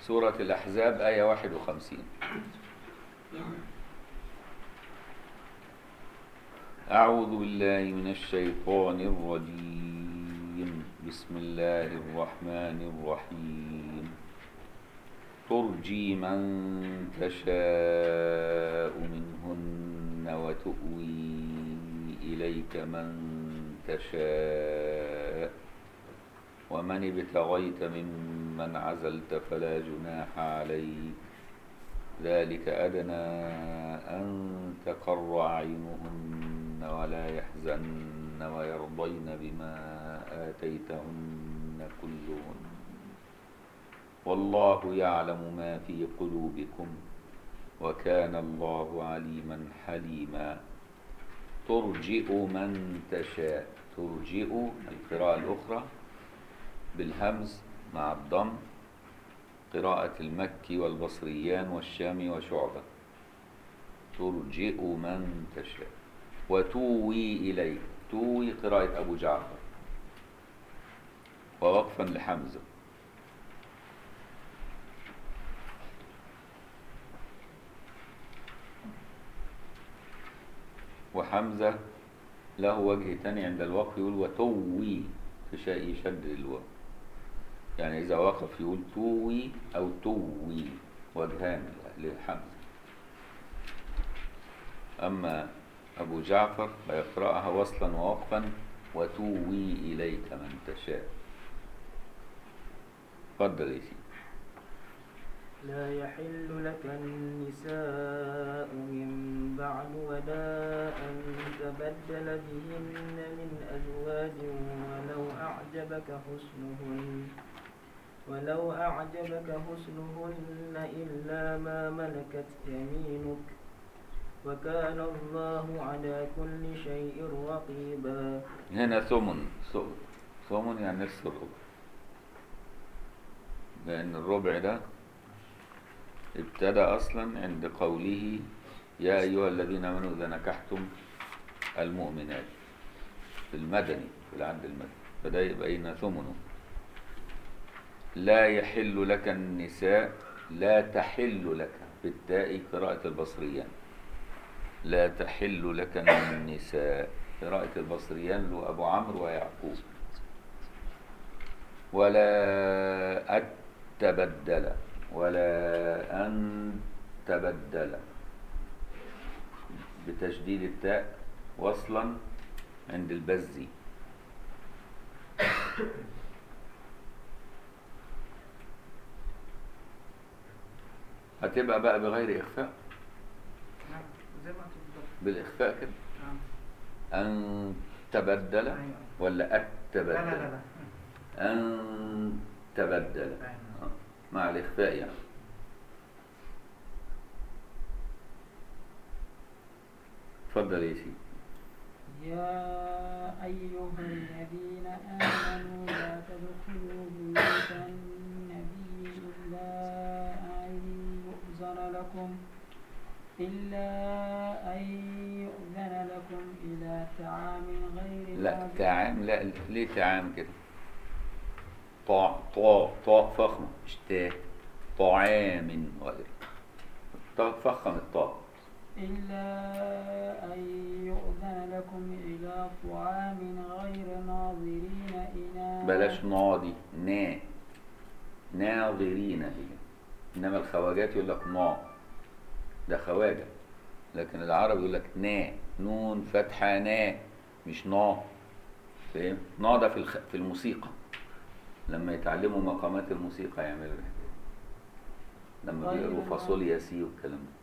سورة الأحزاب آية 51 أعوذ بالله من الشيطان الرجيم بسم الله الرحمن الرحيم ترجي من تشاء منهن وتؤوي إليك من تشاء ومن ابتغيت ممن عزلت فلا جناح عليك ذلك أدنى أن تقر أعينهن ولا يحزن ويرضين بما آتيتهن كلهن والله يعلم ما في قلوبكم وكان الله عليما حليما ترجئ من تشاء ترجئ القراءة الأخرى بالهمز مع الضم قراءة المكي والبصريان والشامي وشعبة ترجئ من تشاء وتوي إليك توي قراءة أبو جعفر ووقفا لحمزة وحمزة له وجه تاني عند الوقف يقول وتوي تشاء يشدد الواو يعني إذا وقف يقول توي أو توي وجهان لحمزة أما أبو جعفر فيقرأها وصلا ووقفا وتوي إليك من تشاء تفضل يا سيدي لا يحل لك النساء من بعد ولا أن تبدل بهن من أزواج ولو أعجبك حسنهن ولو أعجبك حسنهن إلا ما ملكت يمينك وكان الله على كل شيء رقيبا هنا ثمن ثمن ثمن يعني نصف الربع لأن الربع ده ابتدى أصلا عند قوله يا أيها الذين آمنوا إذا نكحتم المؤمنات في المدني في العهد المدني فده يبقى هنا ثمنه لا يحل لك النساء لا تحل لك بالتاء قراءة البصريان لا تحل لك النساء قراءة البصريان له أبو عمرو ويعقوب ولا أتبدل ولا أن تبدل بتشديد التاء وصلا عند البزي هتبقى بقى بغير إخفاء نعم زي ما تفضل بالإخفاء كده نعم أن تبدل أيوة. ولا لا أتبدل لا لا لا أن تبدل أيوة. آه، مع الإخفاء يعني اتفضل يا سيدي يا أيها الذين آمنوا لا تدخلوا بيوت النبي إلا أن يؤذن لكم إلا أن يؤذن لكم إلى طعام غير لا ناظر- تعام لا ليه تعام كده طاع طاء طاء فخمة مش تاء طعام غير طاء فخم الطاء إلا أن يؤذن لكم إلى طعام غير ناظرين إناه بلاش ناضي نا ناظرين هي انما الخواجات يقول لك نا ده خواجة لكن العرب يقول لك نا نون فتحة نا مش نا فاهم نا ده في الخ... في الموسيقى لما يتعلموا مقامات الموسيقى يعملوا الحكاية دي. لما طيب بيقروا أنا- فاصوليا سي والكلام ده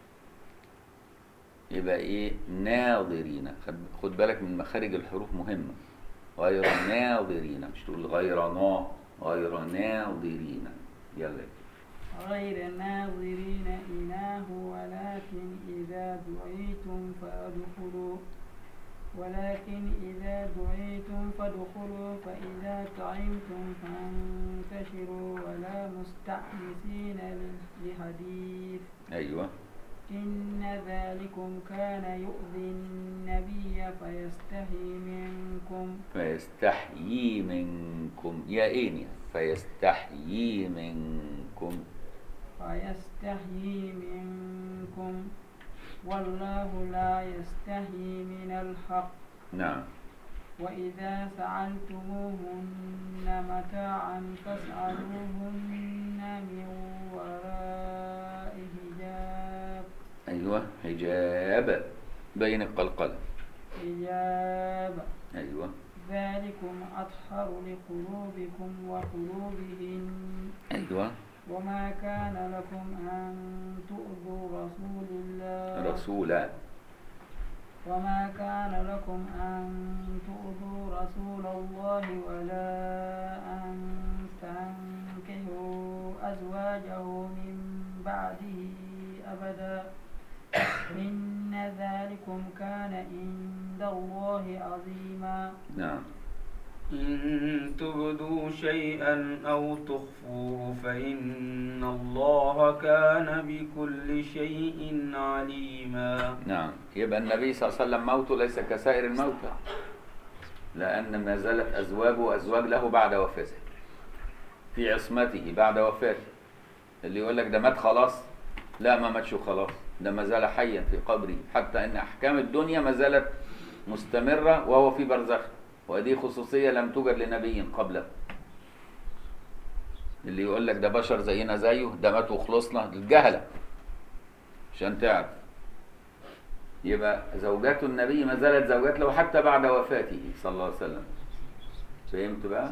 يبقى ايه ناظرين خد, خد بالك من مخارج الحروف مهمة غير ناظرين مش تقول غير نا غير ناظرين يلا غير ناظرين إناه ولكن إذا دعيتم فادخلوا ولكن إذا دعيتم فادخلوا فإذا طعمتم فانتشروا ولا مستأنسين لحديث ايوه إن ذلكم كان يؤذي النبي فيستحي منكم فيستحيي منكم يا اين فيستحيي منكم فيستحيي منكم والله لا يستحيي من الحق نعم وإذا سألتموهن متاعا فاسألوهن من وراء حجاب أيوة حجاب بين القلقلة حجاب أيوة ذلكم أطهر لقلوبكم وقلوبهن أيوة وما كان لكم أن تؤذوا رسول الله رسولا وما كان لكم أن تؤذوا رسول الله ولا أن تنكحوا أزواجه من بعده أبدا إن ذلكم كان عند الله عظيما نعم إن تبدوا شيئا أو تخفوه فإن الله كان بكل شيء عليما نعم يبقى النبي صلى الله عليه وسلم موته ليس كسائر الموتى لأن ما زالت أزواجه أزواج له بعد وفاته في عصمته بعد وفاته اللي يقول لك ده مات خلاص لا ما ماتش خلاص ده ما زال حيا في قبره حتى ان احكام الدنيا ما زالت مستمره وهو في برزخ ودي خصوصيه لم توجد لنبي قبله اللي يقول لك ده بشر زينا زيه ده مات وخلصنا الجهله عشان تعرف يبقى زوجات النبي ما زالت زوجات له حتى بعد وفاته صلى الله عليه وسلم فهمت بقى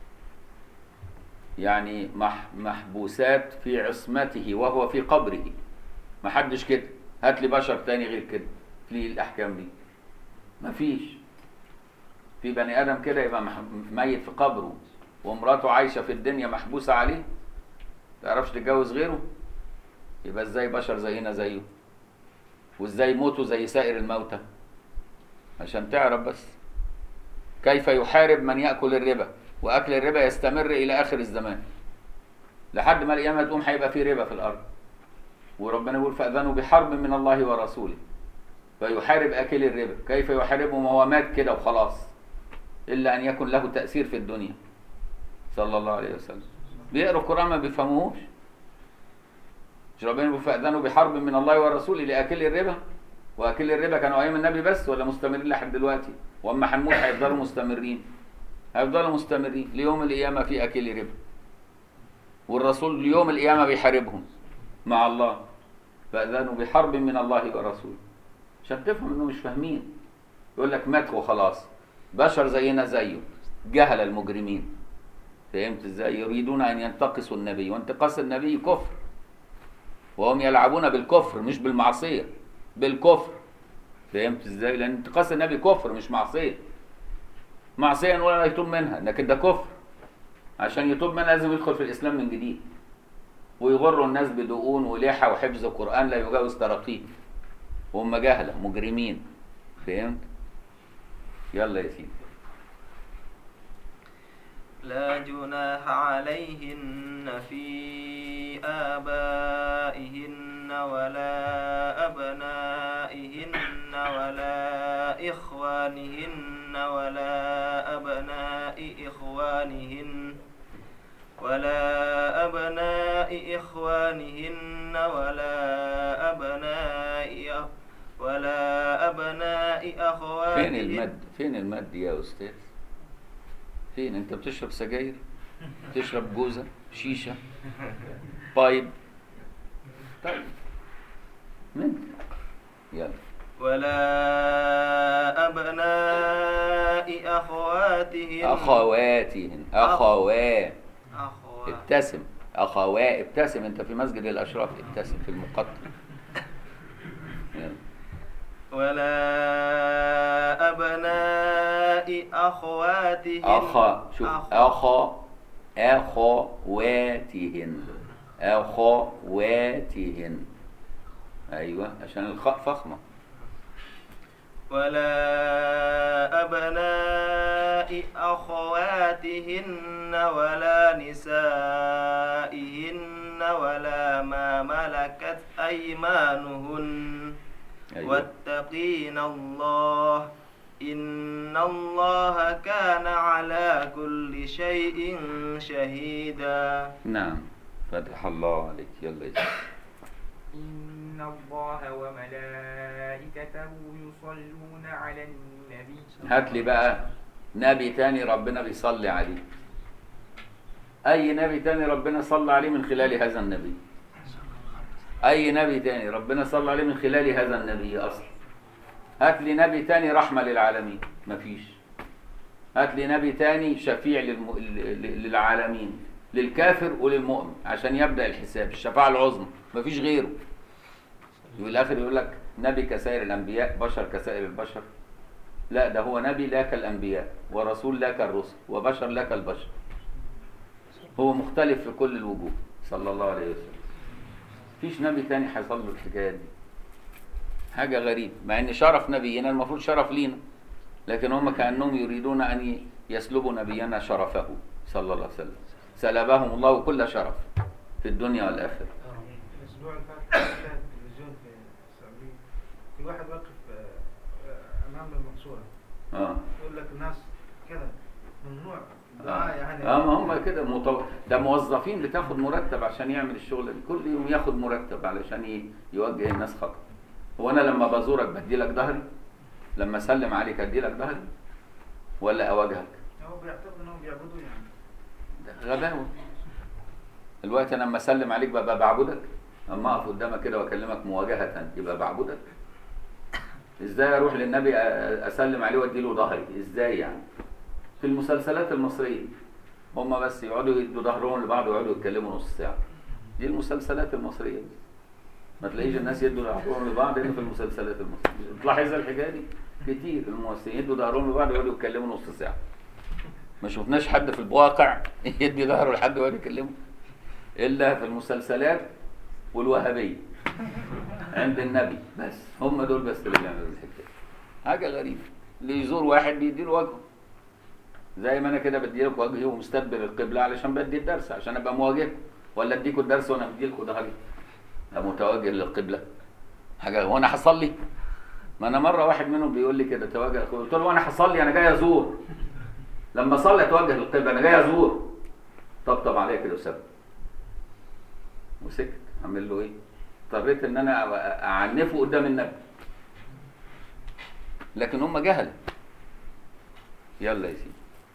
يعني مح محبوسات في عصمته وهو في قبره ما حدش كده هات لي بشر تاني غير كده في الاحكام دي ما فيش في بني ادم كده يبقى مح- ميت في قبره ومراته عايشه في الدنيا محبوسه عليه تعرفش تتجوز غيره يبقى ازاي بشر زينا زيه وازاي موتوا زي سائر الموتى عشان تعرف بس كيف يحارب من ياكل الربا واكل الربا يستمر الى اخر الزمان لحد ما القيامه تقوم هيبقى في ربا في الارض وربنا يقول فاذنوا بحرب من الله ورسوله فيحارب اكل الربا كيف يحاربهم وهو مات كده وخلاص الا ان يكن له تاثير في الدنيا صلى الله عليه وسلم بيقروا القران ما بيفهموهوش مش ربنا يقول فاذنوا بحرب من الله ورسوله لاكل الربا واكل الربا كانوا ايام النبي بس ولا مستمرين لحد دلوقتي واما هنموت هيفضلوا مستمرين هيفضلوا مستمرين ليوم القيامه في اكل ربا والرسول ليوم القيامه بيحاربهم مع الله فاذنوا بحرب من الله ورسوله عشان تفهم انهم مش فاهمين يقول لك مات وخلاص بشر زينا زيه جهل المجرمين فهمت ازاي يريدون ان ينتقصوا النبي وانتقاص النبي كفر وهم يلعبون بالكفر مش بالمعصيه بالكفر فهمت ازاي لان انتقاص النبي كفر مش معصيه معصيه نقول انا يتوب منها لكن ده كفر عشان يتوب منها لازم يدخل في الاسلام من جديد ويغروا الناس بدقون ولحى وحفظ قران لا يجاوز تراقيه وهم جهله مجرمين فهمت يلا يا سيدي لا جناح عليهن في آبائهن ولا أبنائهن ولا إخوانهن ولا أبناء إخوانهن ولا أبناء إخوانهن ولا أبناء ولا أبناء أخواتهن فين المد فين المد يا استاذ فين انت بتشرب سجاير تشرب جوزه شيشه بايب طيب من يلا ولا أبناء أخواتهن اخواتهن اخوات أخوات ابتسم اخوات ابتسم انت في مسجد الاشراف ابتسم في المقطم يلا ولا أبناء أخواتهن أخا شوف أخ- أخا أخواتهن أخواتهن أيوة عشان الخاء فخمة ولا أبناء أخواتهن ولا نسائهن ولا ما ملكت أيمانهن أيوة واتقين الله إن الله كان على كل شيء شهيدا نعم فتح الله عليك يلا يا سيدي. إن الله وملائكته يصلون على النبي هات لي بقى نبي تاني ربنا بيصلي عليه اي نبي تاني ربنا صلى عليه من خلال هذا النبي اي نبي تاني ربنا صلى عليه من خلال هذا النبي اصلا هات لي نبي تاني رحمة للعالمين مفيش هات لي نبي تاني شفيع للم... ل- للعالمين للكافر وللمؤمن عشان يبدأ الحساب الشفاعة العظمى مفيش غيره في الاخر يقول لك نبي كسائر الانبياء بشر كسائر البشر لا ده هو نبي لا كالانبياء ورسول لا كالرسل وبشر لا كالبشر هو مختلف في كل الوجوه صلى الله عليه وسلم فيش نبي تاني حصل له الحكايه دي حاجه غريبه مع ان شرف نبينا المفروض شرف لينا لكن هم كانهم يريدون ان يسلبوا نبينا شرفه صلى الله عليه وسلم سلبهم الله كل شرف في الدنيا والاخره الاسبوع اللي فات شاهد التلفزيون في السعوديه في واحد واقف آه، آه، امام المقصوره اه يقول لك الناس كذا ممنوع اه دعاء يعني آه، ما هم كده مطو... ده موظفين بتاخد مرتب عشان يعمل الشغل ده كل يوم ياخد مرتب علشان ي... يوجه الناس خطأ هو انا لما بزورك بدي لك ظهري لما اسلم عليك ادي لك ظهري ولا اواجهك هو بيعتقد انهم بيعبدوا يعني ده غباوه الوقت انا لما اسلم عليك ببقى بعبدك اما اقف قدامك كده واكلمك مواجهه يبقى بعبدك ازاي اروح للنبي أ- اسلم عليه وادي له ظهري ازاي يعني في المسلسلات المصريه هم بس يقعدوا يدوا ظهرهم لبعض ويقعدوا يتكلموا نص ساعه دي المسلسلات المصريه بس ما تلاقيش الناس يدوا ظهرهم لبعض الا في المسلسلات المصريه تلاحظ الحكايه دي كتير الممثلين يدوا ظهرهم لبعض ويقعدوا يتكلموا نص ساعه ما شفناش حد في الواقع يدي ظهره لحد ويقعد يكلمه الا في المسلسلات والوهابيه عند النبي بس هم دول بس اللي بيعملوا الحكايه حاجه غريبه اللي يزور واحد بيدي له وجهه زي ما انا كده بدي لك وجهي ومستدبر القبله علشان بدي الدرس عشان ابقى مواجهكم ولا اديكم الدرس وانا بدي لكم ظهري ابقى متوجه للقبله حاجه هو انا هصلي ما انا مره واحد منهم بيقول لي كده توجه قلت له وانا هصلي انا جاي ازور لما اصلي اتوجه للقبله انا جاي ازور طبطب عليا كده وساب وسكت اعمل له ايه اضطريت ان انا أ- اعنفه قدام النبي لكن هم جهل يلا يا سيدي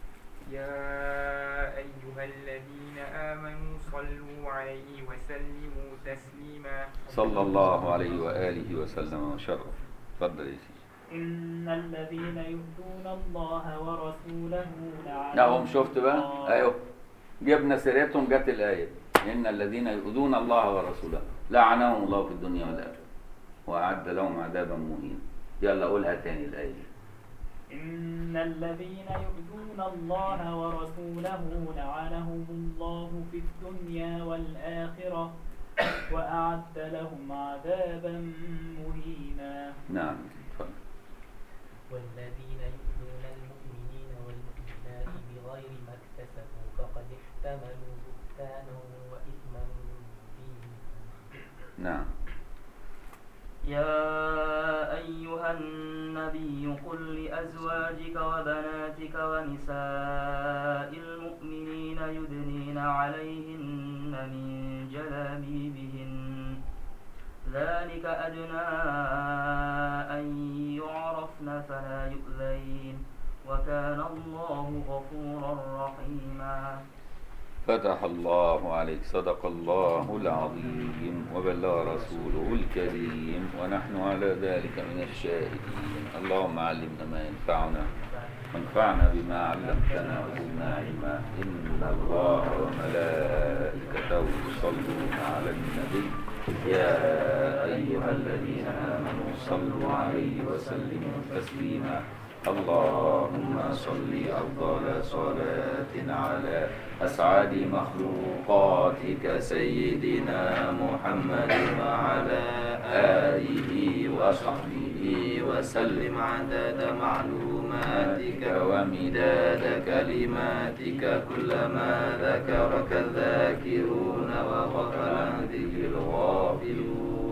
يا أيها الذين آمنوا صلوا عليه وسلموا تسليما صلى الله عليه واله وسلم وشرف اتفضل يا سيدي إن الذين يؤذون الله ورسوله لعنهم لا هم شفت بقى الله. ايوه جبنا سيرتهم جت الايه ان الذين يؤذون الله ورسوله لعنهم الله في الدنيا والاخره واعد لهم عذابا مهينا يلا قولها تاني الايه دي إن الذين يؤذون الله ورسوله لعنهم الله في الدنيا والآخرة وأعد لهم عذابا مهينا نعم اتفضل والذين يؤذون المؤمنين والمؤمنات بغير ما اكتسبوا فقد احتملوا بهتانا وإثما مبينا نعم يا أيها النبي قل لأزواجك وبناتك ونساء المؤمنين يدنين عليهن من جلابيبهن ذلك أدنى أن يعرفن فلا يؤذين وكان الله غفورا رحيما فتح الله عليك صدق الله العظيم وبلغ رسوله الكريم ونحن على ذلك من الشاهدين اللهم علمنا ما ينفعنا وانفعنا بما علمتنا وزدنا علما إن الله وملائكته يصلون على النبي يا أيها الذين آمنوا صلوا عليه وسلموا تسليما اللهم صل أفضل صلاة على أسعد مخلوقاتك سيدنا محمد وعلى آله وصحبه وسلم عدد معلوماتك ومداد كلماتك كلما ذكرك الذاكرون وغفل عن ذكر الغافلون